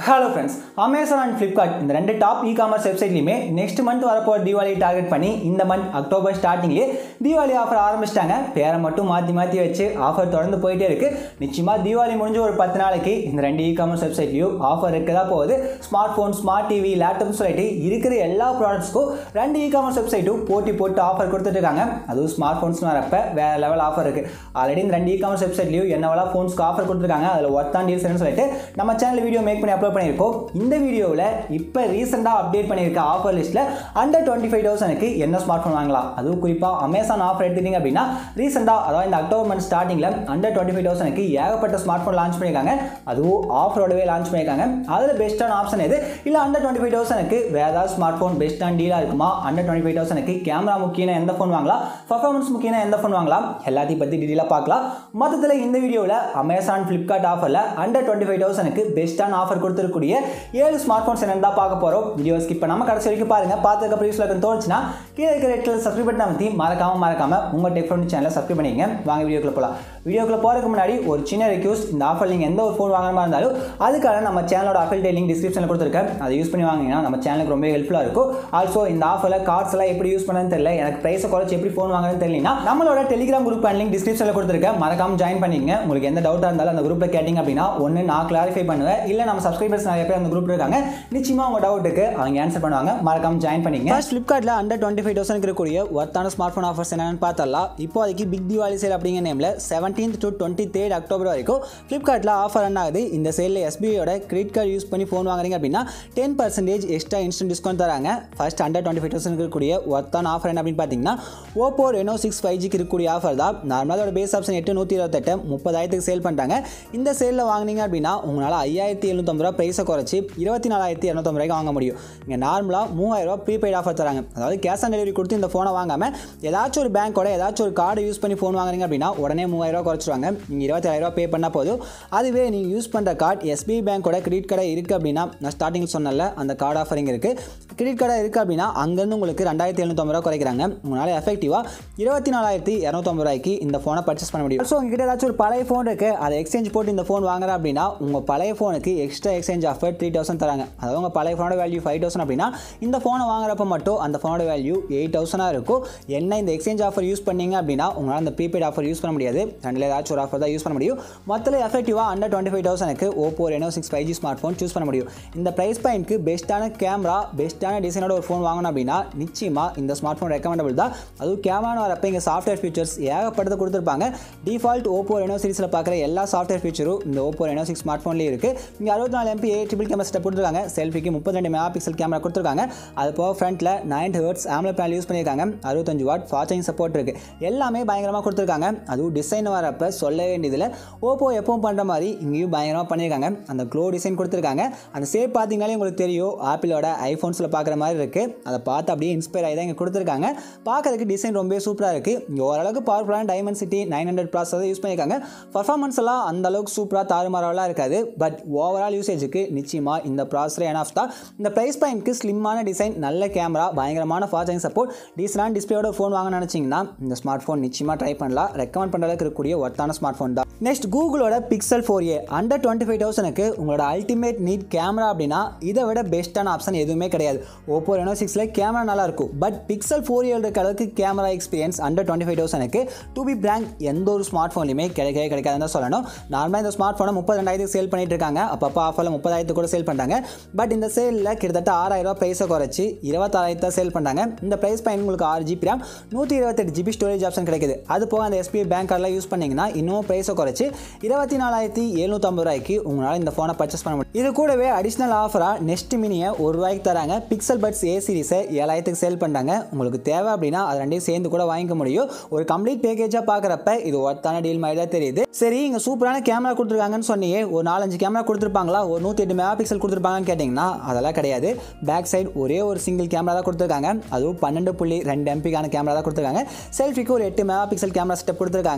hello friends Amazon and Flipkart இந்த ரெண்டு top e commerce வெப்சைட்லையுமே நெக்ஸ்ட் மந்த் வரப்போகிற தீபாவளி டார்கெட் பண்ணி இந்த மந்த் அக்டோபர் ஸ்டார்டிங்லேயே தீபாவளி ஆஃபர் ஆரம்பிச்சிட்டாங்க பேரை மட்டும் மாற்றி மாற்றி வச்சு ஆஃபர் தொடர்ந்து போயிட்டே இருக்கு நிச்சயமாக தீபாவளி முடிஞ்சு ஒரு பத்து நாளைக்கு இந்த ரெண்டு இ காமர்ஸ் வெப்சைட்லையும் ஆஃபர் இருக்கதா போகுது smart phone smart TV laptop சொல்லிட்டு இருக்கிற எல்லா ப்ராடக்ட்ஸ்க்கும் ரெண்டு இ காமர்ஸ் வெப்சைட்டும் போட்டி போட்டு ஆஃபர் கொடுத்துட்டு இருக்காங்க அதுவும் ஸ்மார்ட் ஃபோன்ஸ் வரப்ப வேற லெவல் ஆஃபர் இருக்கு ஆல்ரெடி இந்த ரெண்டு இ காமர்ஸ் வெப்சைட்லையும் என்னவெல்லாம் ஃபோன்ஸ்க்கு ஆஃபர் கொடுத்துருக்காங்க அதில் ஒர்த்தான் டீல்ஸ்னு சொல்லிட்டு நம்ம சேனல் வீடியோ மேக் பண்ணி அப்லோட் பண்ணியிருக்கோம் இந்த வீடியோவில் இப்போ ரீசெண்டாக அப்டேட் பண்ணியிருக்க ஆஃபர் லிஸ்ட்டில் அண்டர் டுவெண்ட்டி ஃபைவ் தௌசண்ட்க்கு என்ன ஸ்மார்ட் ஃபோன் வாங்கலாம் அதுவும் குறிப்பாக அமேசான் ஆஃபர் எடுத்துட்டீங்க அப்படின்னா ரீசெண்டாக அதாவது இந்த அக்டோபர் மந்த் ஸ்டார்டிங்கில் அண்டர் டுவெண்ட்டி ஃபைவ் தௌசண்ட்க்கு ஏகப்பட்ட ஸ்மார்ட் ஃபோன் லான்ச் பண்ணியிருக்காங்க அதுவும் ஆஃபரோடவே லான்ச் பண்ணியிருக்காங்க அதில் பெஸ்ட்டான ஆப்ஷன் எது இல்லை அண்டர் டுவெண்ட்டி ஃபைவ் தௌசண்ட்க்கு வேறு ஏதாவது ஸ்மார்ட் ஃபோன் பெஸ்ட்டான டீலாக இருக்குமா அண்டர் டுவெண்ட்டி ஃபைவ் தௌசண்ட்க்கு கேமரா முக்கியமான எந்த ஃபோன் வாங்கலாம் பர்ஃபார்மன்ஸ் முக்கியமான எந்த ஃபோன் வாங்கலாம் எல்லாத்தையும் பற்றி டீட்டெயிலாக பார்க்கலாம் மொத்தத்தில் இந்த வீடியோவில் அமேசான் ஃப்ளிப்கார்ட் ஆஃபரில் அண்டர் டுவெண்ட்டி ஃபைவ் தௌசண்ட்க்கு பெஸ்ட்டான ஆஃபர் கொடுத்துருக்கூடிய ஏழு ஸ்மார்ட் ஃபோன்ஸ் என்னன்னு தான் பார்க்க போகிறோம் வீடியோ ஸ்கிப் பண்ணாமல் கடைசி வரைக்கும் பாருங்கள் பார்த்துக்க ப்ரீஸ் இருக்கும் தோணுச்சுன்னா கீழே இருக்கிற ரெட்டில் சப்ஸ்கிரைப் பண்ண அமைத்தி மறக்காம மறக்காம உங்கள் டெக் ஃபோன் சேனலை சப்ஸ்கிரைப் பண்ணிங்க வாங்க வீடியோக்குள்ள போகலாம் வீடியோக்குள்ள போகிறதுக்கு முன்னாடி ஒரு சின்ன ரெக்யூஸ்ட் இந்த ஆஃபர் நீங்கள் எந்த ஒரு ஃபோன் வாங்குற மாதிரி இருந்தாலும் அதுக்கான நம்ம சேனலோட அஃபில் லிங்க் டிஸ்கிரிப்ஷனில் கொடுத்துருக்கேன் அதை யூஸ் பண்ணி வாங்கினீங்கன்னா நம்ம சேனலுக்கு ரொம்ப ஹெல்ப்ஃபுல்லாக இருக்கும் ஆல்சோ இந்த ஆஃபரில் கார்ட்ஸ் எல்லாம் எப்படி யூஸ் பண்ணணும்னு தெரியல எனக்கு ப்ரைஸை குறைச்சி எப்படி ஃபோன் வாங்குறதுன்னு தெரியலனா நம்மளோட டெலிகிராம் குரூப் லிங்க் டிஸ்கிரிப்ஷனில் கொடுத்துருக்கேன் மறக்காம ஜாயின் பண்ணிங்க உங்களுக்கு எந்த டவுட்டாக இருந்தாலும் அந்த குரூப்பில் கேட்டிங்க அப்படின்னா ஒன்று நான் கிளாரிஃபை பண்ணுவேன் இல்லை நம்ம சப்ஸ்கிரைபர்ஸ் நிறைய பேர் அந்த குரூப் இருக்காங்க நிச்சயமாக உங்கள் டவுட்டுக்கு அவங்க ஆன்சர் பண்ணுவாங்க மறக்காம ஜாயின் பண்ணிங்க ஃபர்ஸ்ட் ஃப்ளிப்கார்ட்டில் அண்டர் டுவெண்ட்டி ஃபைவ் தௌசண்ட் இருக்கக்கூடிய ஒர்த்தான ஸ்மார்ட் ஃபோன் ஆஃபர்ஸ் என்னென்னு பார்த்தலாம் இப்போ அதுக்கு பிக் தீபாவளி சேல் அப்படிங்கிற நேமில் seventeenth to twenty third October வரைக்கும் ஃப்ளிப்கார்ட்டில் ஆஃபர் ரன் ஆகுது இந்த சேலில் எஸ்பிஐயோட கிரெடிட் கார்டு யூஸ் பண்ணி ஃபோன் வாங்குறீங்க அப்படின்னா ten percentage extra instant discount தராங்க first under twenty five thousand இருக்கக்கூடிய ஒர்த்தான ஆஃபர் என்ன அப்படின்னு பார்த்தீங்கன்னா ஓப்போ ரெனோ சிக்ஸ் ஃபைவ் ஜிக்கு இருக்கக்கூடிய ஆஃபர் தான் நார்மலாக பேஸ் ஆப்ஷன் எட்டு நூற்றி இருபத்தெட்டு முப்பதாயிரத்துக்கு சேல் பண்ணுறாங்க இந்த சேலில் வாங்கினீங்க அப்படின்னா உங்களால் ஐயாயிரத்தி எழுநூத்தம்பது ரூபா ப்ரைஸை குறைச்சி இருபத்தி நாலாயிரத்தி இரநூத்தம்பது ரூபாய்க்கு வாங்க முடியும் இங்கே நார்மலாக மூவாயிரம் ரூபா ப்ரீபெய்ட் ஆஃபர் தராங்க அதாவது கேஷ் ஆன் டெலிவரி கொடுத்து இந்த ஃபோனை வாங்காமல் ஏதாச்சும் ஒரு பேங்க்கோட ஏதாச்சும் ஒரு கார்டு யூஸ் பண்ணி ஃபோன் வாங்குறீங்க அப்படின்னா உடனே மூவாயிரம் ரூபா குறைச்சிருவாங்க நீங்கள் இருபத்தாயிரம் ரூபா பே பண்ணால் போதும் அதுவே நீங்கள் யூஸ் பண்ணுற கார்டு எஸ்பிஐ பேங்க்கோட கிரெடிட் கார்டை இருக்குது அப்படின்னா நான் ஸ்டார்டிங் சொன்னல அந்த கார்டு ஆஃபரிங் இருக்குது கிரெடிட் கார்டாக இருக்குது அப்படின்னா அங்கேருந்து உங்களுக்கு ரெண்டாயிரத்தி எழுநூத்தம்பது ரூபா குறைக்கிறாங்க உங்களால் எஃபெக்டிவாக இருபத்தி நாலாயிரத்தி இரநூத்தம்பது ரூபாய்க்கு இந்த ஃபோனை பர்ச்சேஸ் பண்ண முடியும் ஸோ உங்ககிட்ட ஏதாச்சும் ஒரு பழைய ஃபோன் இருக்குது அதை எக்ஸ்சேஞ்ச் போட்டு இந்த ஃபோன் வாங்குற அப்படின்னா உங்கள் பழைய ஃபோனுக்கு extra exchange offer three thousand தராங்க அதாவது உங்கள் பழைய ஃபோனோட வேல்யூ ஃபைவ் தௌசண்ட் அப்படின்னா இந்த ஃபோனை வாங்குறப்ப மட்டும் அந்த ஃபோனோட வேல்யூ எயிட் தௌசண்டாக இருக்கும் என்ன இந்த எக்ஸ்சேஞ்ச் ஆஃபர் யூஸ் பண்ணீங்க அப்படின்னா உங்களால் அந்த ப்ரீபெய்ட் ஆஃபர் யூஸ் பண்ண முடியாது ரெண்டில் ஏதாச்சும் ஒரு ஆஃபர் தான் யூஸ் பண்ண முடியும் மொத்தத்தில் எஃபெக்டிவாக அண்டர் டுவெண்ட்டி ஃபைவ் தௌசண்ட்க்கு Oppo Reno six five G smart phone choose பண்ண முடியும் இந்த ப்ரைஸ் பாயிண்ட்க்கு பெஸ்ட்டான கேமரா பெஸ்ட்டான டிசைனோட ஒரு ஃபோன் வாங்கணும் அப்படின்னா நிச்சயமாக இந்த ஸ்மார்ட் ஃபோன் ரெக்கமெண்டபிள் தான் அதுவும் கேமரான்னு வரப்போ இங்கே சாஃப்ட்வேர் ஃபீச்சர்ஸ் ஏகப்பட்டதை கொடுத்துருப்பாங்க டிஃபால்ட் ஓப்போ ரெனோ சீரிஸில் பார்க்குற எல்லா சாஃப்ட்வேர் ஃபீச்சரும் இந்த ஓப்போ ரெனோ சிக்ஸ் ஸ்மார்ட் ஃபோன்லேயே இருக்குது இங்கே அறுபத்தி நாலு MP a triple camera setup கொடுத்துருக்காங்க செல்ஃபிக்கு முப்பத்தி ரெண்டு மெகா பிக்சல் கேமரா கொடுத்துருக்காங்க அது போக ஃப்ரண்ட்டில் nine hertz AMOLED panel use பண்ணியிருக்காங்க அறுபத்தஞ்சு வாட் ஃபாஸ்டிங் சப்போர்ட் இருக்குது எல்லாமே பயங்கரமாக கொடுத்துருக்காங்க அதுவும் டிசைன் வரப்போ சொல்ல வேண்டியதில் ஓப்போ எப்பவும் பண்ணுற மாதிரி இங்கேயும் பயங்கரமாக பண்ணியிருக்காங்க அந்த க்ளோ டிசைன் கொடுத்துருக்காங்க அந்த சேப் பார்த்தீங்கனாலே உங்களுக்கு தெரியும் ஆப்பிளோட ஐஃபோன்ஸில் பார்க்குற மாதிரி இருக்குது அதை பார்த்து அப்படியே இன்ஸ்பயர் ஆகி தான் இங்கே கொடுத்துருக்காங்க பார்க்கறதுக்கு டிசைன் ரொம்ப சூப்பராக இருக்குது இங்கே ஓரளவுக்கு பவர்ஃபுல்லான Dimensity nine hundred plus தான் யூஸ் பண்ணியிருக்காங்க பர்ஃபார்மன்ஸ் எல்லாம் அந்த அளவுக்கு சூப்பராக தாறுமாறாவெல்லாம் இருக்காது பட் ஓவரால் யூசேஜுக்கு நிச்சயமாக இந்த ப்ராசர் என் ஆஃப் தான் இந்த ப்ரைஸ் பாயிண்ட்க்கு ஸ்லிம்மான டிசைன் நல்ல கேமரா பயங்கரமான ஃபாஸ்டிங் சப்போர்ட் டீசனான டிஸ்பிளேயோட ஃபோன் வாங்க நினச்சிங்கன்னா இந்த ஸ்மார்ட் ஃபோன் நிச்சயமாக ட்ரை பண்ணலாம் ரெக்கமெண்ட் பண்ணுற அளவுக்கு இருக்கக்கூடிய ஒர்த்தான ஸ்மார்ட் ஃபோன் தான் நெக்ஸ்ட் கூகுளோட Pixel four A under twenty five தௌசண்ட்க்கு உங்களோட அல்டிமேட் நீட் கேமரா அப்படின்னா இதை விட பெஸ்ட்டான ஆப்ஷன் எதுவுமே கிடையாது ஓப்போ ரெனோ சிக்ஸில் கேமரா நல்லா இருக்கும் பட் பிக்சல் ஃபோர் ஏ இருக்க அளவுக்கு camera experience under twenty five தௌசண்ட்க்கு டு பி பிராங்க் எந்த ஒரு ஸ்மார்ட் ஃபோன்லையுமே கிடைக்கவே கிடைக்காதுன்னு தான் சொல்லணும் நார்மலாக இந்த ஸ்மார்ட் ஃபோனை முப்பது ரெண்டாயிரத்துக்கு சேல் பண்ணிட்டு இருக்காங்க அப்பப்போ ஆஃபரில் முப்பதாயிரத்துக்கு கூட சேல் பண்ணுறாங்க பட் இந்த சேலில் கிட்டத்தட்ட ஆறாயிரம் ரூபா ப்ரைஸை குறைச்சி இருபத்தாயிரத்தை சேல் பண்ணுறாங்க இந்த ப்ரைஸ் பாயிண்ட் உங்களுக்கு ஆறு ஜிபி ரேம் நூற்றி இருபத்தெட்டு ஜிபி ஸ்டோரேஜ் ஆப்ஷன் கிடைக்குது அது போக அந்த எஸ்பிஐ பேங்க் கார்டெலாம் யூஸ் பண்ணிங்கன்னா இன்னும் ப்ரைஸை குறைச்சி இருபத்தி நாலாயிரத்தி எழுநூற்றம்பது ரூபாய்க்கு உங்களால் இந்த ஃபோனை பர்ச்சேஸ் பண்ண முடியும் இது கூடவே அடிஷ்னல் ஆஃபராக நெக்ஸ்ட் மினியை ஒரு ரூபாய்க்கு தராங்க பிக்சல் பட்ஸ் ஏ சீரிஸை ஏழாயிரத்துக்கு சேல் பண்ணுறாங்க உங்களுக்கு தேவை அப்படின்னா அது ரெண்டையும் சேர்ந்து கூட வாங்கிக்க முடியும் ஒரு கம்ப்ளீட் பேக்கேஜாக பார்க்குறப்ப இது ஒர்த்தான டீல் மாதிரி தான் தெரியுது சரி இங்கே சூப்பரான கேமரா கொடுத்துருக்காங்கன்னு சொன்னியே ஒரு நாலஞ்சு கேமரா கொடுத்துருப்பாங்களா ஒரு நூற்றி எட்டு மெகா பிக்சல் கொடுத்துருப்பாங்கன்னு கேட்டிங்கன்னா அதெல்லாம் கிடையாது பேக் சைடு ஒரே ஒரு சிங்கிள் கேமரா தான் கொடுத்துருக்காங்க அதுவும் பன்னெண்டு புள்ளி ரெண்டு எம்பிக்கான கேமரா தான் கொடுத்துருக்காங்க செல்ஃபிக்கு ஒரு எட்டு மெகா பிக்சல் கேமரா செட்டப் கொடுத்துருக்காங்க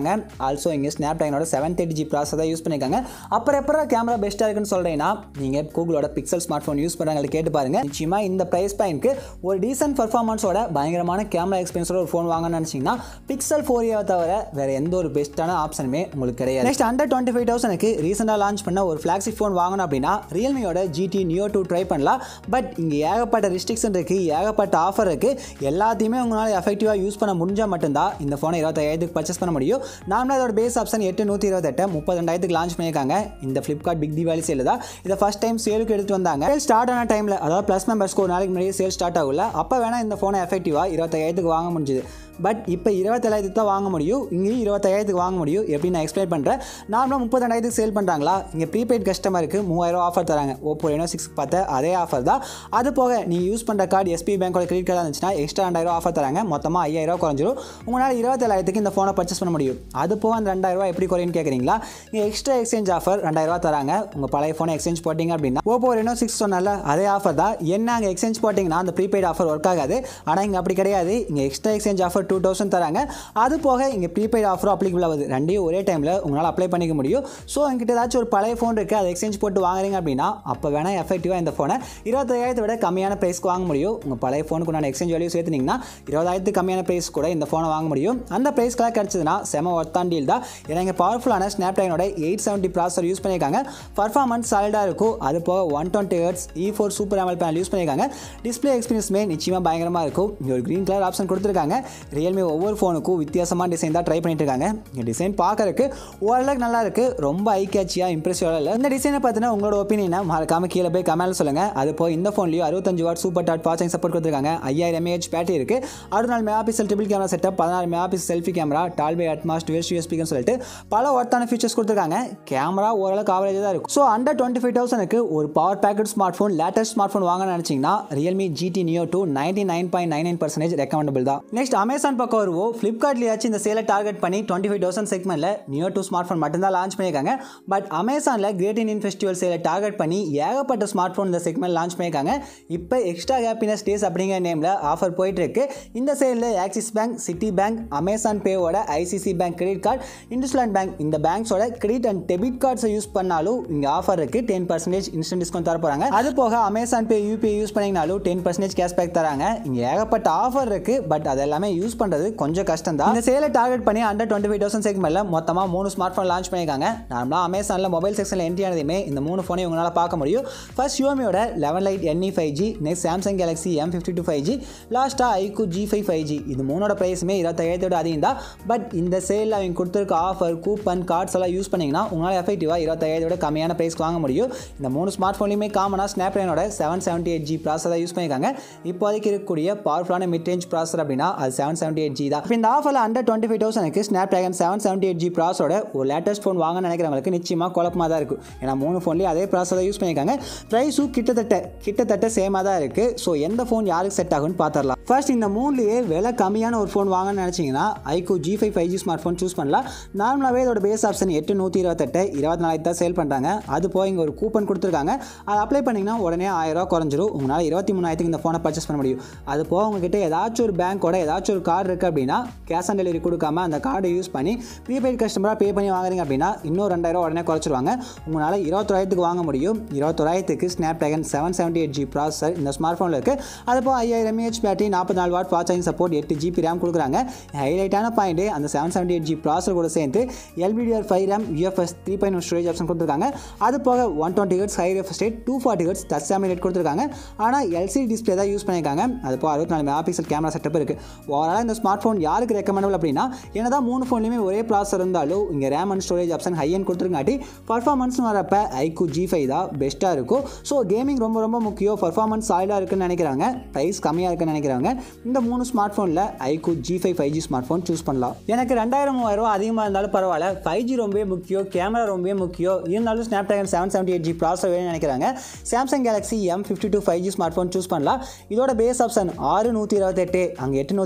ஆல்சோ இங்கே ஸ்னாப் ட்ராகனோட செவன் தேர்ட்டி ஜி ப்ராசஸ் தான் யூஸ் பண்ணியிருக்காங்க அப்புறம் எப்போ கேமரா பெஸ்ட்டாக இருக்குன்னு சொல்கிறீங்கன்னா நீங்கள் கூகுளோட பிக்சல் ஸ்மார்ட் ஃபோன் யூஸ் பண்ணுறாங்க கேட்டு பாருங்க நிச்சயமாக இந்த ப்ரைஸ் பாயிண்ட்க்கு ஒரு டீசென்ட் பர்ஃபார்மன்ஸோட பயங்கரமான கேமரா எக்ஸ்பீரியன்ஸோட ஒரு ஃபோன் வாங்கணும்னு நினச்சிங்கன்னா பிக்சல் ஃபோர் ஏவை தவிர வேறு எந்த ஒரு பெஸ்ட்டான ஆப்ஷனுமே உங்களுக்கு கிடையாது நெக்ஸ்ட் அண்டர் டுவெண்ட்டி ஃபைவ் தௌசண்ட்க்கு ரீசெண்டாக லான்ச் பண்ண ஒரு ஃப்ளாக்ஷிப் ஃபோன் வாங்கணும் அப்படின்னா ரியல்மியோட ஜிடி நியோ டூ ட்ரை பண்ணலாம் பட் இங்கே ஏகப்பட்ட ரெஸ்ட்ரிக்ஷன் இருக்குது ஏகப்பட்ட ஆஃபர் இருக்குது எல்லாத்தையுமே உங்களால் எஃபெக்டிவாக யூஸ் பண்ண முடிஞ்சால் மட்டும்தான் இந்த ஃபோனை இருபத்தாயிரத்துக்கு பர்ச்சேஸ் பண்ண முடியும் நார்மலாக இதோட பேஸ் ஆப்ஷன் எட்டு நூற்றி இருபத்தெட்டு முப்பது ரெண்டாயிரத்துக்கு லான்ச் பண்ணியிருக்காங்க இந்த ஃப்ளிப்கார்ட் பிக் தீபாவளி சேல் தான் இதை ஃபஸ்ட் டைம் சேலுக்கு எடுத்துட்டு வந்தாங்க சேல் ஸ்டார்ட் ஆன டைமில் அதாவது ப்ளஸ் மெம்பர்ஸ்க்கு ஒரு நாளைக்கு முன்னாடி சேல் ஸ்டார்ட் ஆகல அப்போ வேணால் இந்த ஃபோனை எஃபெக்டிவாக இருபத்தாயிரத்துக்கு வாங்க முடிஞ்சுது பட் இப்போ இருபத்தேழாயிரத்துக்கு தான் வாங்க முடியும் இங்கேயும் இருபத்தாயிரத்துக்கு வாங்க முடியும் எப்படி நான் எக்ஸ்பிளைன் பண்ணுறேன் நார்மலாக முப்பதாயிரத்துக்கு சேல் பண்ணுறாங்களா இங்கே ப்ரீபெய்ட் கஸ்டமருக்கு மூவாயிரம் ஆஃபர் தராங்க ஓப்போ ரெனோ சிக்ஸ் பார்த்த அதே ஆஃபர் தான் அது போக நீங்கள் யூஸ் பண்ணுற கார்டு எஸ்பி பேங்கோட கிரெடிட் கார்டு இருந்துச்சுன்னா எக்ஸ்ட்ரா ரெண்டாயிரம் ஆஃபர் தராங்க மொத்தமாக ஐயாயிரம் குறைஞ்சிரும் உங்களால் இருபத்தேழாயிரத்துக்கு இந்த ஃபோனை பர்ச்சேஸ் பண்ண முடியும் அது போக அந்த ரெண்டாயிரரூவா எப்படி குறையுன்னு கேட்குறீங்களா இங்கே எக்ஸ்ட்ரா எக்ஸ்சேஞ்ச் ஆஃபர் ரெண்டாயிரரூவா தராங்க உங்கள் பழைய ஃபோனை எக்ஸ்சேஞ்ச் போட்டிங்க அப்படின்னா ஓப்போ ரெனோ சிக்ஸ் சொன்னால அதே ஆஃபர் தான் என்ன அங்கே எக்ஸ்சேஞ்ச் போட்டிங்கன்னா அந்த ப்ரீபெய்ட் ஆஃபர் ஒர்க் ஆகாது ஆனால் இங்கே அப்படி கிடையாது இங்கே extra exchange offer two thousand தராங்க அது போக இங்கே ப்ரீபெய்ட் ஆஃபரும் அப்ளிகபிள் ஆகுது ரெண்டையும் ஒரே டைமில் உங்களால் அப்ளை பண்ணிக்க முடியும் ஸோ எங்கிட்ட ஏதாச்சும் ஒரு பழைய ஃபோன் இருக்குது அதை எக்ஸ்சேஞ்ச் போட்டு வாங்குறீங்க அப்படின்னா அப்போ வேணால் எஃபெக்டிவாக இந்த ஃபோனை இருபத்தாயிரத்தை விட கம்மியான ப்ரைஸ்க்கு வாங்க முடியும் உங்கள் பழைய ஃபோனுக்கு நான் எக்ஸ்சேஞ்ச் வேல்யூ சேர்த்துனீங்கன்னா இருபதாயிரத்துக்கு கம்மியான ப்ரைஸ் கூட இந்த ஃபோனை வாங்க முடியும் அந்த ப்ரைஸ்க்கெல்லாம் கிடச்சதுன்னா செம ஒர்த்தான் டீல் தான் ஏன்னா இங்கே பவர்ஃபுல்லான ஸ்னாப் ட்ராகனோட எயிட் செவன்ட்டி ப்ராசர் யூஸ் பண்ணியிருக்காங்க பர்ஃபார்மன்ஸ் சாலிடாக இருக்கும் அது போக one twenty hertz E four super AMOLED panel use பண்ணியிருக்காங்க டிஸ்பிளே எக்ஸ்பீரியன்ஸுமே நிச்சயமாக பயங்கரமாக இருக்கும் இங்கே ஒரு க்ரீன் கலர் ஆப்ஷன் கொடுத்துருக்காங்க ரியல்மி ஒவ்வொரு ஃபோனுக்கும் வித்தியாசமான டிசைன் தான் ட்ரை பண்ணிட்டு இருக்காங்க இந்த டிசைன் பார்க்கறதுக்கு ஓரளவுக்கு நல்லா இருக்கு ரொம்ப ஐ கேச்சியாக இம்ப்ரெசிவாக இல்லை இந்த டிசைனை பார்த்தீங்கன்னா உங்களோட ஒப்பீனியனை மறக்காம கீழே போய் கமெண்ட் சொல்லுங்க அது போய் இந்த ஃபோன்லையும் அறுபத்தஞ்சு வாட் சூப்பர் டாட் ஃபாஸ்டிங் சப்போர்ட் கொடுத்துருக்காங்க ஐயாயிரம் எம்ஏஹெச் பேட்டரி இருக்கு அறுபது நாலு mega pixel triple camera setup பதினாறு mega pixel selfie camera Dolby Atmos dual யூஎஸ்பின்னு சொல்லிட்டு பல ஒர்த்தான ஃபீச்சர்ஸ் கொடுத்துருக்காங்க கேமரா ஓரளவுக்கு ஆவரேஜ் தான் இருக்கும் ஸோ அண்டர் டுவெண்ட்டி ஃபைவ் தௌசண்ட்க்கு ஒரு power packet smart phone latest smart phone வாங்க நினச்சிங்கன்னா Realme GT Neo two ninety nine point nine nine percentage recommendable தான் நெக்ஸ்ட் அமேசான் பக்கம் வருவோம் ஃப்ளிப்கார்ட்லேயாச்சும் இந்த சேலை டார்கெட் பண்ணி டுவெண்ட்டி ஃபைவ் தௌசண்ட் செக்மெண்ட்டில் நியோ டூ ஸ்மார்ட் ஃபோன் மட்டும்தான் லான்ச் பண்ணியிருக்காங்க பட் அமேசானில் கிரேட் இண்டியன் ஃபெஸ்டிவல் சேலை டார்கெட் பண்ணி ஏகப்பட்ட ஸ்மார்ட் ஃபோன் இந்த செக்மெண்ட் லான்ச் பண்ணியிருக்காங்க இப்போ எக்ஸ்ட்ரா ஹாப்பினஸ் டேஸ் அப்படிங்கிற நேமில் ஆஃபர் போயிட்டு இருக்கு இந்த சேலில் Axis bank Citi bank Amazon பேவோட ICICI bank credit card IndusInd bank இந்த பேங்க்ஸோட கிரெடிட் அண்ட் டெபிட் கார்ட்ஸை யூஸ் பண்ணாலும் இங்கே ஆஃபர் இருக்கு டென் பர்சன்டேஜ் இன்ஸ்டன்ட் டிஸ்கவுண்ட் தர போகிறாங்க அது போக அமேசான் பே யூபிஐ யூஸ் பண்ணிங்கனாலும் டென் பர்சன்டேஜ் கேஷ்பேக் தராங்க இங்கே ஏகப்பட்ட ஆஃபர் இருக்கு பட் அது எல்லாமே யூஸ் பண்ணுறது கொஞ்சம் கஷ்டம் தான் இந்த சேலை டார்கெட் பண்ணி அண்டர் டுவெண்ட்டி ஃபைவ் தௌசண்ட் செக்மெண்ட்ல மொத்தமாக மூணு ஸ்மார்ட் ஃபோன் லான்ச் பண்ணியிருக்காங்க நார்மலாக அமேசானில் மொபைல் செக்ஷனில் என்ட்ரி ஆனதுமே இந்த மூணு ஃபோனை உங்களால் பார்க்க முடியும் ஃபர்ஸ்ட் யூமியோட eleven lite NE five G next Samsung Galaxy M fifty two five G லாஸ்ட்டாக iQOO Z five five G இது மூணோட ப்ரைஸுமே இருபத்தாயிரத்தோட அதிகம் தான் பட் இந்த சேலில் அவங்க கொடுத்துருக்க ஆஃபர் கூப்பன் கார்ட்ஸ் எல்லாம் யூஸ் பண்ணிங்கன்னா உங்களால் எஃபெக்டிவாக இருபத்தாயிரத்தோட கம்மியான ப்ரைஸ்க்கு வாங்க முடியும் இந்த மூணு ஸ்மார்ட் ஃபோன்லையுமே காமனாக ஸ்னாப் ட்ராகனோட seven seventy eight G processor தான் யூஸ் பண்ணியிருக்காங்க இப்போதைக்கு இருக்கக்கூடிய பவர்ஃபுல்லான மிட் ரேஞ்ச் ப்ராசர் அப்படின்னா அது செவன் செவன்ட்டி எயிட் ஜி தான் இப்போ இந்த ஆஃபரில் அண்டர் டுவெண்ட்டி ஃபைவ் தௌசண்ட்க்கு Snapdragon seven seventy eight G ப்ராசரோட ஒரு லேட்டஸ்ட் ஃபோன் வாங்க நினைக்கிறவங்களுக்கு நிச்சயமாக குழப்பமாக தான் இருக்கும் ஏன்னா மூணு ஃபோன்லேயும் அதே ப்ராசர் தான் யூஸ் பண்ணியிருக்காங்க ப்ரைஸும் கிட்டத்தட்ட கிட்டத்தட்ட சேமாக தான் இருக்குது ஸோ எந்த ஃபோன் யாருக்கு செட் ஆகும்னு பார்த்துடலாம் ஃபர்ஸ்ட் இந்த மூணுலேயே விலை கம்மியான ஒரு ஃபோன் வாங்கன்னு நினச்சிங்கன்னா iQOO Z five five G smart phone choose பண்ணலாம் நார்மலாகவே இதோட பேஸ் ஆப்ஷன் எட்டு நூற்றி இருபத்தெட்டு இருபத்தி நாலாயிரத்து தான் சேல் பண்ணுறாங்க அது போய் இங்கே ஒரு கூப்பன் கொடுத்துருக்காங்க அதை அப்ளை பண்ணிங்கன்னா உடனே ஆயிரரூவா குறைஞ்சிரும் உங்களால் இருபத்தி மூணாயிரத்துக்கு இந்த ஃபோனை பர்ச்சேஸ் பண்ண முடியும் அது போக உங்ககிட்ட ஏதாச்சும் ஒரு பேங்க்கோட ஏதாச்சும் ஒரு கார்டு இருக்குது அப்படின்னா கேஷ் ஆன் டெலிவரி கொடுக்காம அந்த கார்டை யூஸ் பண்ணி ப்ரீபெய்ட் கஸ்டமராக பே பண்ணி வாங்குறீங்க அப்படின்னா இன்னும் ரெண்டாயிரம் உடனே குறைச்சிருவாங்க உங்களால் இருபத்தொராயிரத்துக்கு வாங்க முடியும் இருபத்தொராயிரத்துக்கு Snapdragon seven seventy eight G processor இந்த ஸ்மார்ட் ஃபோனில் இருக்குது அது போக ஐயாயிரம் எம்ஏஹெச் பேட்டரி நாற்பத்தி நாலு வாட் ஃபாஸ்ட் சார்ஜிங் சப்போர்ட் எட்டு ஜிபி ரேம் கொடுக்குறாங்க ஹைலைட்டான பாயிண்ட் அந்த seven seventy eight G processor கூட சேர்த்து LPDDR five RAM UFS three point storage option கொடுத்துருக்காங்க அது போக one twenty hertz high refresh rate two forty hertz touch சாமி ரேட் கொடுத்துருக்காங்க ஆனால் எல்சிடி டிஸ்பிளே தான் யூஸ் பண்ணியிருக்காங்க அது போக அறுபத்தி நாலு மெகா பிக்சல் கேமரா செட்டப் இருக்குது ஓவரால் இந்த ஸ்மார்ட் ஃபோன் யாருக்கு ரெக்கமெண்டபிள் அப்படின்னா என்னதான் மூணு ஃபோன்லையுமே ஒரே ப்ராசர் இருந்தாலும் இங்கே RAM and storage option high and கொடுத்துருங்காட்டி பர்ஃபார்மன்ஸ் வரப்ப ஐக்கு ஜி ஃபைவ் தான் பெஸ்ட்டாக இருக்கும் ஸோ கேமிங் ரொம்ப ரொம்ப முக்கியம் பர்ஃபார்மன்ஸ் சாலிடாக இருக்குன்னு நினைக்கிறாங்க ப்ரைஸ் கம்மியாக இருக்குன்னு நினைக்கிறாங்க இந்த மூணு ஸ்மார்ட் ஃபோனில் iQOO Z five five G smart phone choose பண்ணலாம் எனக்கு ரெண்டாயிரம் மூவாயிரம் ரூபா அதிகமாக இருந்தாலும் பரவாயில்ல ஃபைவ் ஜி ரொம்பவே முக்கியம் கேமரா ரொம்பவே முக்கியம் இருந்தாலும் Snapdragon seven seventy eight G processor வேணும்னு நினைக்கிறாங்க Samsung Galaxy M fifty two five G smart phone choose பண்ணலாம் இதோட பேஸ் ஆப்ஷன் ஆறு நூற்றி இருபத்தெட்டு அங்கே எட்டு நூற்றி இருபத்தெட்டு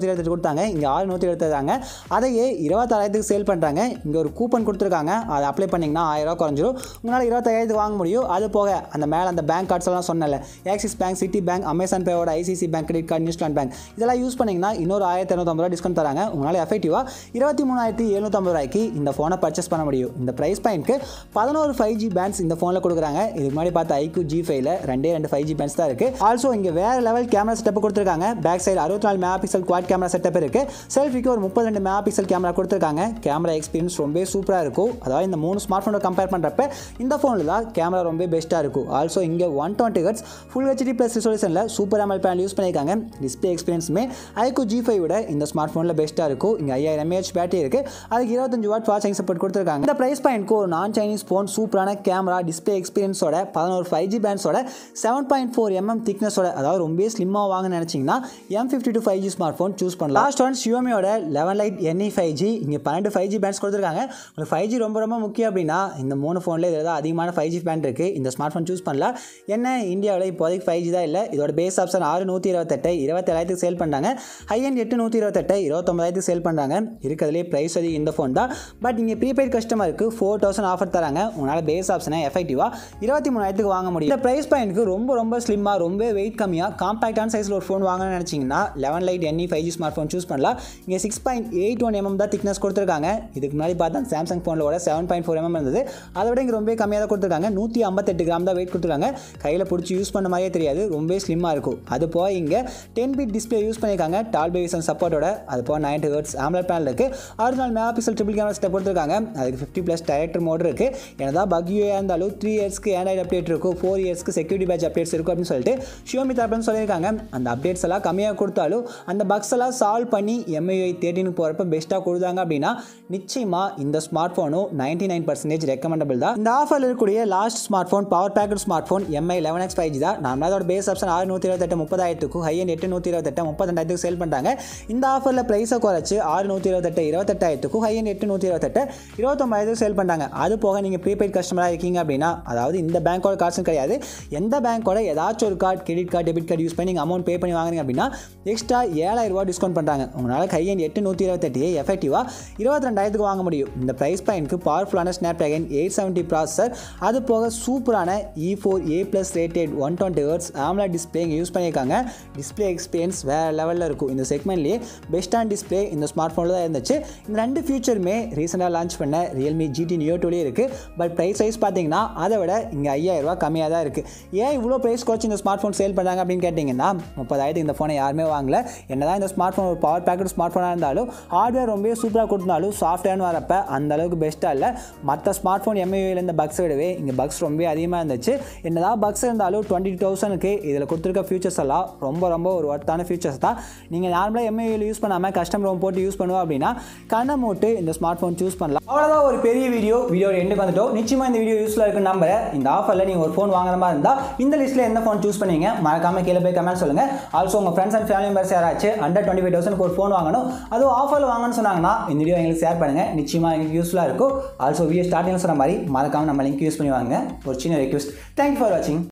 கொடுத்தாங்க இங்கே ஆறு நூற்றி எடுத்துருக்காங்க அதையே இருபத்தாறாயிரத்துக்கு சேல் பண்ணுறாங்க இங்கே ஒரு கூப்பன் கொடுத்துருக்காங்க அதை அப்ளை பண்ணிங்கன்னா ஆயிரரூவா குறைஞ்சிரும் உங்களால் இருபத்தாயிரத்துக்கு வாங்க முடியும் அது போக அந்த மேலே அந்த பேங்க் கார்ட்ஸ் எல்லாம் சொன்னல Axis bank Citi bank Amazon பேவோட ICICI bank credit card IndusInd bank இதெல்லாம் யூஸ் பண்ணிங்கன்னா இன்னொரு ஆயிரத்தி இரநூத்தம்பது ரூபா டிஸ்கவுண்ட் தராங்க உங்களால் எஃபெக்டிவாக இருபத்தி மூணாயிரத்தி எழுநூற்றம்பது ரூபாய்க்கு இந்த ஃபோனை பர்ச்சேஸ் பண்ண முடியும் இந்த ப்ரைஸ் பாயிண்ட்க்கு பதினோரு ஃபைவ் ஜி பேண்ட்ஸ் இந்த ஃபோனில் கொடுக்குறாங்க இதுக்கு முன்னாடி பார்த்த ஐக்யூ ஜி ஃபைவ்ல ரெண்டே ரெண்டு ஃபைவ் ஜி பேண்ட்ஸ் தான் இருக்குது ஆல்சோ இங்கே வேறு லெவல் கேமரா செட்டப் கொடுத்துருக்காங்க பேக் சைடு அறுபத்தி நாலு mega pixel quad camera setup இருக்குது செல்ஃபிக்கு ஒரு முப்பத்தி ரெண்டு மெகா பிக்சல் கேமரா கொடுத்துருக்காங்க கேமரா எக்ஸ்பீரியன்ஸ் ரொம்ப சூப்பராக இருக்கும் அதாவது இந்த மூணு ஸ்மார்ட் ஃபோனை கம்பேர் பண்ணுறப்ப இந்த ஃபோனில் தான் கேமரா ரொம்ப பெஸ்ட்டாக இருக்கும் ஆல்சோ இங்கே one twenty hertz full HD plus ரிசோல்யூஷனில் சூப்பர் எம்எல் பேனல் யூஸ் பண்ணியிருக்காங்க டிஸ்பிளே எக்ஸ்பீரியன்ஸுமே ஐக்கு ஜி ஃபைவ் விட இந்த ஸ்மார்ட் ஃபோனில் பெஸ்ட்டாக இருக்கும் இங்கே ஐயாயிரம் எம்ஏஹெச் பேட்டரி இருக்குது அதுக்கு இருபத்தஞ்சு வாட் ஃபாஸ்ட் சார்ஜிங் சப்போர்ட் கொடுத்துருக்காங்க இந்த ப்ரைஸ் பாயிண்ட்க்கு ஒரு நான் சைனீஸ் ஃபோன் சூப்பரான கேமரா டிஸ்பிளே எக்ஸ்பீரியன்ஸோட பதினோரு ஃபைவ் ஜி பேண்ட்ஸோட செவன் பாயிண்ட் ஃபோர் எம்எம் திக்னஸோட அதாவது ரொம்ப ஸ்லிம்மாக வாங்க நினச்சிங்கன்னா M fifty two five G smart phone choose பண்ணலாம் லாஸ்ட் ஒன் ஷியோமியோட eleven lite NE five G இங்கே பன்னெண்டு ஃபைவ் ஜி பேண்ட்ஸ் கொடுத்துருக்காங்க உங்களுக்கு ஃபைவ் ஜி ரொம்ப ரொம்ப முக்கியம் அப்படின்னா இந்த மூணு ஃபோனில் இதில் தான் அதிகமான ஃபைவ் ஜி பேண்ட் இருக்குது இந்த ஸ்மார்ட் ஃபோன் சூஸ் பண்ணலாம் என்ன இந்தியாவில் இப்போதைக்கு ஃபைவ் ஜி தான் இல்லை இதோட பேஸ் ஆப்ஷன் ஆறு நூற்றி இருபத்தெட்டு இருபத்தேழாயிரத்துக்கு சேல் பண்ணுறாங்க ஹை அண்ட் எட்டு நூற்றி இருபத்தெட்டு இருபத்தொம்பதாயிரத்துக்கு சேல் பண்ணுறாங்க இருக்கிறதுலே ப்ரைஸ் அதிகம் இந்த ஃபோன் தான் பட் இங்கே ப்ரீபெய்ட் கஸ்டமருக்கு ஃபோர் தௌசண்ட் ஆஃபர் தராங்க உங்களால் பேஸ் ஆப்ஷனை எஃபெக்டிவாக இருபத்தி மூணாயிரத்துக்கு வாங்க முடியும் இந்த ப்ரைஸ் பாயிண்ட்க்கு ரொம்ப ரொம்ப ஸ்லிம்மாக ரொம்ப வெயிட் கம்மியாக காம்பாக்டான சைஸில் ஒரு ஃபோன் வாங்கணும்னு நினச்சிங்கன்னா eleven lite NE five G smart phone choose பண்ணலாம் இங்கே six point eight one mm தான் திக்னஸ் கொடுத்துருக்காங்க இதுக்கு முன்னாடி பார்த்தா சாம்சங் ஃபோனில் கூட செவன் பாயிண்ட் ஃபோர் எம்எம் இருந்தது அதை விட இங்கே ரொம்ப கம்மியாக தான் கொடுத்துருக்காங்க நூற்றி ஐம்பத்தெட்டு கிராம் தான் வெயிட் கொடுத்துருக்காங்க கையில் பிடிச்சி யூஸ் பண்ண மாதிரியே தெரியாது ரொம்ப ஸ்லிம்மாக இருக்கும் அது போக இங்கே டென் பிட் டிஸ்பிளே யூஸ் பண்ணியிருக்காங்க டால் பேவிசன் சப்போர்ட்டோட அது போக நைன்டி ஹர்ட்ஸ் ஆம்லர் பேனல் இருக்குது ஆறு நாலு mega pixel triple camera setup கொடுத்துருக்காங்க அதுக்கு ஃபிஃப்டி ப்ளஸ் டைரக்டர் மோட் இருக்குது என்னதான் பக் யூஏ இருந்தாலும் த்ரீ இயர்ஸ்க்கு ஆண்ட்ராய்டு அப்டேட் இருக்கும் ஃபோர் இயர்ஸ்க்கு செக்யூரிட்டி பேட்ச் அப்டேட்ஸ் இருக்கும் அப்படின்னு சொல்லிட்டு ஷியோமி தரப்புன்னு சொல்லியிருக்காங்க அந்த அப்டேட்ஸ் எல்லாம் கம்மியாக கொடுத்தாலும் அந்த பக்ஸ் எல்லாம் சால்வ் பண்ணி எம்ஐஐ தேர்ட்டினுக்கு போகிறப்ப பெஸ்ட்டாக கொடுத்தாங்க அப்படின்னா நிச்சயமாக இந்த ஸ்மார்ட் ஃபோனும் நைன்டி நைன் பர்சன்டேஜ் ரெக்கமெண்டபிள் தான் இந்த ஆஃபரில் இருக்கக்கூடிய last smart phone power packet smart phone Mi eleven X five G தான் நம்ம அதோட பேஸ் ஆப்ஷன் ஆறு நூற்றி இருபத்தெட்டு முப்பதாயிரத்துக்கும் ஹை அண்ட் எட்டு நூற்றி இருபத்தெட்டு முப்பத்தெண்டாயிரத்துக்கு சேல் பண்ணுறாங்க இந்த ஆஃபரில் ப்ரைஸை குறைச்சி ஆறு நூற்றி இருபத்தெட்டு இருபத்தெட்டாயிரத்துக்கும் ஹை அண்ட் எட்டு நூற்றி இருபத்தெட்டு இருபத்தொம்பதாயிரத்துக்கு சேல் பண்ணுறாங்க அது போக நீங்கள் ப்ரீபெய்ட் கஸ்டமராக இருக்கீங்க அப்படின்னா அதாவது இந்த பேங்க்கோட கார்ட்ஸும் கிடையாது எந்த பேங்க்கோட ஏதாச்சும் ஒரு card credit card debit card use பண்ணி நீங்கள் அமௌண்ட் பே பண்ணி வாங்குறீங்க அப்படின்னா எக்ஸ்ட்ரா ஏழாயிரம் ரூபா டிஸ்கவுண்ட் பண்ணுறாங்க உங்களால் ஹை அண்ட் எட்டு நூற்றி இருபத்தெட்டு எஃபெக்டிவாக இருபத்தி ரெண்டாயிரத்துக்கு வாங்க முடியும் இந்த ப்ரைஸ் பாயிண்ட்க்கு பவர்ஃபுல்லான Snapdragon eight seventy processor அது போக சூப்பரான E four A plus rated one twenty hertz AMOLED display இங்கே யூஸ் பண்ணியிருக்காங்க டிஸ்பிளே எக்ஸ்பீரியன்ஸ் வேறு லெவலில் இருக்கும் இந்த செக்மெண்ட்லேயே பெஸ்ட்டான டிஸ்பிளே இந்த ஸ்மார்ட் ஃபோனில் தான் இருந்துச்சு இந்த ரெண்டு ஃபியூச்சருமே ரீசெண்டாக லான்ச் பண்ண ரியல்மி ஜிடி நியோ டூலேயே இருக்குது பட் ப்ரைஸ் வைஸ் பார்த்தீங்கன்னா அதை விட இங்கே ஐயாயிரரூபா கம்மியாக தான் இருக்குது ஏன் இவ்வளோ ப்ரைஸ் குறைச்சி இந்த ஸ்மார்ட் ஃபோன் சேல் பண்ணுறாங்க அப்படின்னு கேட்டிங்கன்னா முப்பதாயிரத்துக்கு இந்த ஃபோனை யாருமே வாங்கல என்னதான் இந்த ஸ்மார்ட் ஃபோன் ஒரு பவர் பேக்கெட் ஸ்மார்ட் ஃபோனாக இருந்தாலும் ஹார்ட்வேர் ரொம்ப சூப்பராக கொடுத்தாலும் சாஃப்ட்வேர்னு வரப்ப அந்த அளவுக்கு பெஸ்ட்டாக இல்லை மற்ற ஸ்மார்ட் ஃபோன் எம்ஐயில் இந்த பக்ஸ் விடவே இங்கே பக்ஸ் ரொம்ப அதிகமாக இருந்துச்சு என்னதான் பக்ஸ் இருந்தாலும் டுவெண்ட்டி தௌசண்ட்க்கு இதில் கொடுத்துருக்க ஃபியூச்சர்ஸ் எல்லாம் ரொம்ப ரொம்ப ஒரு ஒர்த்தான ஃபியூச்சர்ஸ் தான் நீங்கள் நார்மலாக எம்ஐயில் யூஸ் பண்ணாமல் கஸ்டம் ரோம் போட்டு யூஸ் பண்ணுவோம் அப்படின்னா கண்ணை மூட்டு இந்த ஸ்மார்ட் ஃபோன் சூஸ் பண்ணலாம் அவ்வளோதான் ஒரு பெரிய வீடியோ வீடியோட எண்டுக்கு வந்துட்டோம் நிச்சயமாக இந்த வீடியோ யூஸ்ஃபுல்லாக இருக்குன்னு நம்புறேன் இந்த ஆஃபரில் நீங்கள் ஒரு ஃபோன் வாங்குற மாதிரி இருந்தால் இந்த லிஸ்ட்டில் எந்த ஃபோன் சூஸ் பண்ணீங்க மறக்காம கீழே போய் கமெண்ட் சொல்லுங்கள் ஆல்சோ உங்கள் ஃப்ரெண்ட்ஸ் அண்ட் ஃபேமிலி மெம்பர்ஸ் யாராச்சும் அண்டர் டுவெண்ட்டி ஃபைவ் தௌசண்ட் ஒரு ஃபோன் வாங்கணும் அதுவும் ஆஃபரில் வாங்கணும்னு சொன்னாங்கன்னா இந்த வீடியோ எங்களுக்கு ஷேர் பண்ணுங்கள் நிச்சயமாக எங்களுக்கு யூஸ்ஃபுல்லாக இருக்கும் ஆல்சோ வீடியோ ஸ்டார்டிங் சொன்ன மாதிரி மறக்காம நம்ம லிங்க் யூஸ் பண்ணி வாங்க ஒரு சின்ன ரெக்வஸ்ட் தேங்க்யூ ஃபார் வாட்சிங்